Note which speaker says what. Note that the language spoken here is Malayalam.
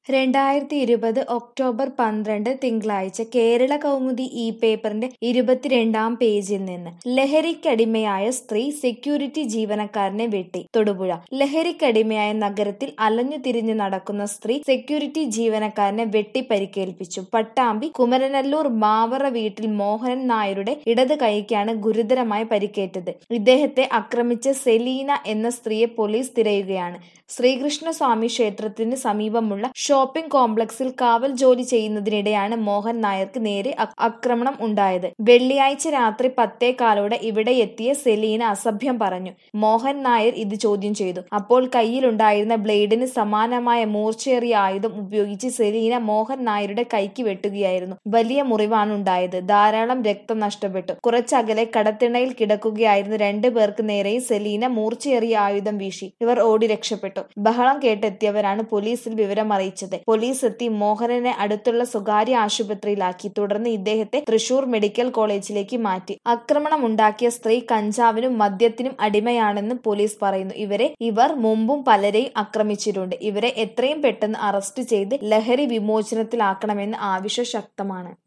Speaker 1: രണ്ടായിരത്തി ഇരുപത് ഒക്ടോബർ പന്ത്രണ്ട് തിങ്കളാഴ്ച കേരള കൗമുദി ഈ പേപ്പറിന്റെ ഇരുപത്തിരണ്ടാം പേജിൽ നിന്ന് ലഹരിക്കടിമയായ സ്ത്രീ സെക്യൂരിറ്റി ജീവനക്കാരനെ വെട്ടി തൊടുപുഴ ലഹരിക്കടിമയായ നഗരത്തിൽ അലഞ്ഞു തിരിഞ്ഞു നടക്കുന്ന സ്ത്രീ സെക്യൂരിറ്റി ജീവനക്കാരനെ വെട്ടി പരിക്കേൽപ്പിച്ചു പട്ടാമ്പി കുമരനല്ലൂർ മാവറ വീട്ടിൽ മോഹനൻ നായരുടെ ഇടത് കൈക്കാണ് ഗുരുതരമായി പരിക്കേറ്റത് ഇദ്ദേഹത്തെ ആക്രമിച്ച സെലീന എന്ന സ്ത്രീയെ പോലീസ് തിരയുകയാണ് ശ്രീകൃഷ്ണസ്വാമി ക്ഷേത്രത്തിന് സമീപമുള്ള ഷോപ്പിംഗ് കോംപ്ലക്സിൽ കാവൽ ജോലി ചെയ്യുന്നതിനിടെയാണ് മോഹൻ നായർക്ക് നേരെ അ- ആക്രമണം ഉണ്ടായത് വെള്ളിയാഴ്ച രാത്രി പത്തേകാലോടെ ഇവിടെ എത്തിയ സെലീന അസഭ്യം പറഞ്ഞു മോഹൻ നായർ ഇത് ചോദ്യം ചെയ്തു അപ്പോൾ കയ്യിലുണ്ടായിരുന്ന ബ്ലേഡിന് സമാനമായ മൂർച്ചയേറിയ ആയുധം ഉപയോഗിച്ച് സെലീന മോഹൻ നായരുടെ കൈക്ക് വെട്ടുകയായിരുന്നു വലിയ മുറിവാണ് ഉണ്ടായത് ധാരാളം രക്തം നഷ്ടപ്പെട്ടു കുറച്ചകലെ കടത്തിണയിൽ കിടക്കുകയായിരുന്ന രണ്ടു പേർക്ക് നേരെയും സെലീന മൂർച്ചയേറിയ ആയുധം വീശി ഇവർ ഓടി രക്ഷപ്പെട്ടു ബഹളം കേട്ടെത്തിയവരാണ് പോലീസിൽ വിവരം അറിയിച്ചത് പോലീസ് എത്തി മോഹനനെ അടുത്തുള്ള സ്വകാര്യ ആശുപത്രിയിലാക്കി തുടർന്ന് ഇദ്ദേഹത്തെ തൃശൂർ മെഡിക്കൽ കോളേജിലേക്ക് മാറ്റി ആക്രമണം ഉണ്ടാക്കിയ സ്ത്രീ കഞ്ചാവിനും മദ്യത്തിനും അടിമയാണെന്ന് പോലീസ് പറയുന്നു ഇവരെ ഇവർ മുമ്പും പലരെയും ആക്രമിച്ചിട്ടുണ്ട് ഇവരെ എത്രയും പെട്ടെന്ന് അറസ്റ്റ് ചെയ്ത് ലഹരി വിമോചനത്തിലാക്കണമെന്ന് ആവശ്യം ശക്തമാണ്